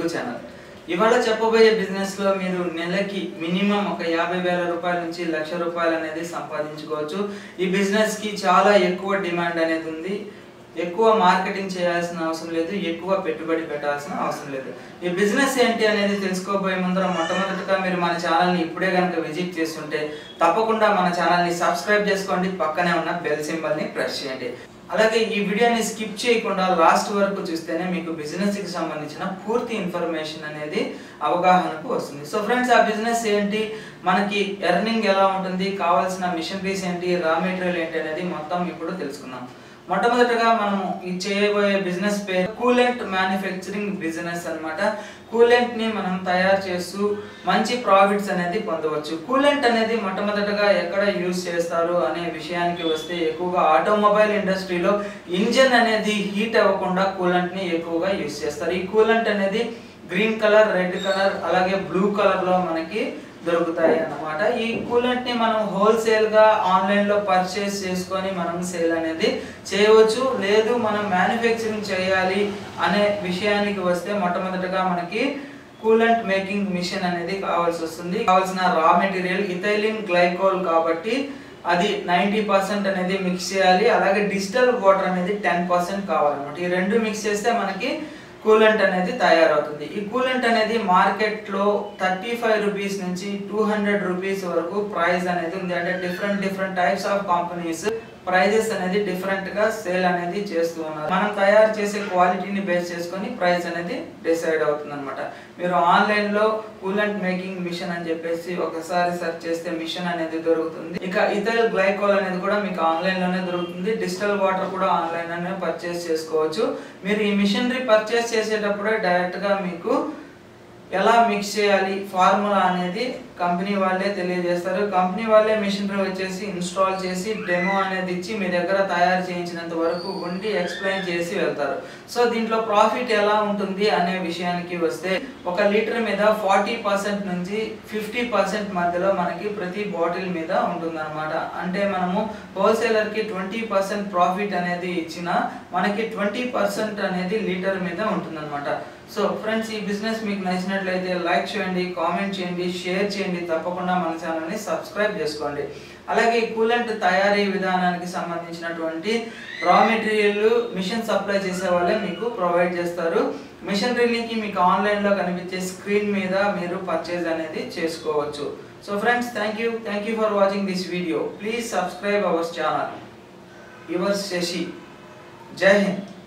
channel ఇవాళ చెప్పబోయే business లో మీరు నెలకి మినిమం ఒక యాభై వేల రూపాయల నుంచి లక్ష రూపాయలు అనేది సంపాదించుకోవచ్చు ఈ బిజినెస్ కి చాలా ఎక్కువ డిమాండ్ అనేది ఉంది ఎక్కువ మార్కెటింగ్ చేయాల్సిన అవసరం లేదు ఎక్కువ పెట్టుబడి పెట్టాల్సిన అవసరం లేదు ఈ బిజినెస్ ఏంటి అనేది తెలుసుకోబోయే ముందర మొట్టమొదటిగా మీరు మన ఛానల్ని ఇప్పుడే కనుక విజిట్ చేస్తుంటే తప్పకుండా మన ఛానల్ని సబ్స్క్రైబ్ చేసుకోండి పక్కనే ఉన్న బెల్ సింబల్ని ప్రెస్ చేయండి అలాగే ఈ వీడియోని స్కిప్ చేయకుండా లాస్ట్ వరకు చూస్తేనే మీకు బిజినెస్ కి సంబంధించిన పూర్తి ఇన్ఫర్మేషన్ అనేది అవగాహనకు వస్తుంది సో ఫ్రెండ్స్ ఆ బిజినెస్ ఏంటి మనకి ఎర్నింగ్ ఎలా ఉంటుంది కావాల్సిన మిషనరీస్ ఏంటి రా మెటీరియల్ ఏంటి అనేది మొత్తం ఇప్పుడు తెలుసుకుందాం మొట్టమొదటగా మనము ఈ చేయబోయే బిజినెస్ పేరు కూలెంట్ మ్యానుఫ్యాక్చరింగ్ బిజినెస్ అన్నమాట కూలెంట్ ని మనం తయారు చేస్తూ మంచి ప్రాఫిట్స్ అనేది పొందవచ్చు కూలెంట్ అనేది మొట్టమొదటగా ఎక్కడ యూజ్ చేస్తారు అనే విషయానికి వస్తే ఎక్కువగా ఆటోమొబైల్ ఇండస్ట్రీలో ఇంజన్ అనేది హీట్ అవ్వకుండా కూలెంట్ ని ఎక్కువగా యూజ్ చేస్తారు ఈ కూలెంట్ అనేది గ్రీన్ కలర్ రెడ్ కలర్ అలాగే బ్లూ కలర్ లో మనకి దొరుకుతాయి అన్నమాట ఈ కూలెంట్ ని మనం హోల్సేల్ గా ఆన్లైన్ లో పర్చేస్ చేసుకొని మనం సేల్ అనేది చేయవచ్చు లేదు మనం మ్యానుఫ్యాక్చరింగ్ చేయాలి అనే విషయానికి వస్తే మొట్టమొదటగా మనకి కూలెంట్ మేకింగ్ మిషన్ అనేది కావాల్సి వస్తుంది కావాల్సిన రా మెటీరియల్ ఇథైలిన్ గ్లైకోల్ కాబట్టి అది నైంటీ పర్సెంట్ అనేది మిక్స్ చేయాలి అలాగే డిజిటల్ వాటర్ అనేది టెన్ పర్సెంట్ కావాలన్నమాట ఈ రెండు మిక్స్ చేస్తే మనకి కూలెంట్ అనేది తయారవుతుంది ఈ కూలెంట్ అనేది మార్కెట్ లో థర్టీ ఫైవ్ రూపీస్ నుంచి టూ హండ్రెడ్ రూపీస్ వరకు ప్రైస్ అనేది ఉంది అంటే different different types of companies prices అనేది డిఫరెంట్ గా సేల్ అనేది చేస్తూ ఉన్నారు మనం తయారు చేసే క్వాలిటీని బేస్ చేసుకొని ప్రైస్ అనేది డిసైడ్ అవుతుంది అనమాట మీరు ఆన్లైన్ లో కూలెంట్ మేకింగ్ మిషన్ అని చెప్పేసి ఒకసారి సెర్చ్ చేస్తే మిషన్ అనేది దొరుకుతుంది ఇక ఇథైల్ గ్లైకోల్ అనేది కూడా మీకు ఆన్లైన్ లోనే దొరుకుతుంది డిజిటల్ వాటర్ కూడా ఆన్లైన్ లోనే పర్చేస్ చేసుకోవచ్చు మీరు ఈ మిషనరీ పర్చేస్ చేసేటప్పుడే డైరెక్ట్ గా మీకు ఎలా మిక్స్ చేయాలి ఫార్ములా అనేది కంపెనీ వాళ్ళే తెలియజేస్తారు కంపెనీ వాళ్ళే మిషనరీ వచ్చేసి ఇన్స్టాల్ చేసి డెమో అనేది ఇచ్చి మీ దగ్గర తయారు చేయించినంత వరకు ఉండి ఎక్స్ప్లెయిన్ చేసి వెళ్తారు సో దీంట్లో ప్రాఫిట్ ఎలా ఉంటుంది అనే విషయానికి వస్తే ఒక లీటర్ మీద ఫార్టీ పర్సెంట్ నుంచి ఫిఫ్టీ పర్సెంట్ మధ్యలో మనకి ప్రతి బాటిల్ మీద ఉంటుందన్నమాట అంటే మనము హోల్సేలర్ కి ట్వంటీ పర్సెంట్ ప్రాఫిట్ అనేది ఇచ్చిన మనకి ట్వంటీ పర్సెంట్ అనేది లీటర్ మీద ఉంటుందన్నమాట సో ఫ్రెండ్స్ ఈ బిజినెస్ మీకు నచ్చినట్లయితే లైక్ చేయండి కామెంట్ చేయండి షేర్ చేయండి తప్పకుండా మన ఛానల్ని సబ్స్క్రైబ్ చేసుకోండి అలాగే ఈ కూలెంట్ తయారీ విధానానికి సంబంధించినటువంటి రా మెటీరియల్ మిషన్ సప్లై చేసే వాళ్ళే మీకు ప్రొవైడ్ చేస్తారు మిషనరీకి మీకు ఆన్లైన్లో కనిపించే స్క్రీన్ మీద మీరు పర్చేజ్ అనేది చేసుకోవచ్చు so friends thank you thank you for watching this video please subscribe our channel your Shashi జై హింద్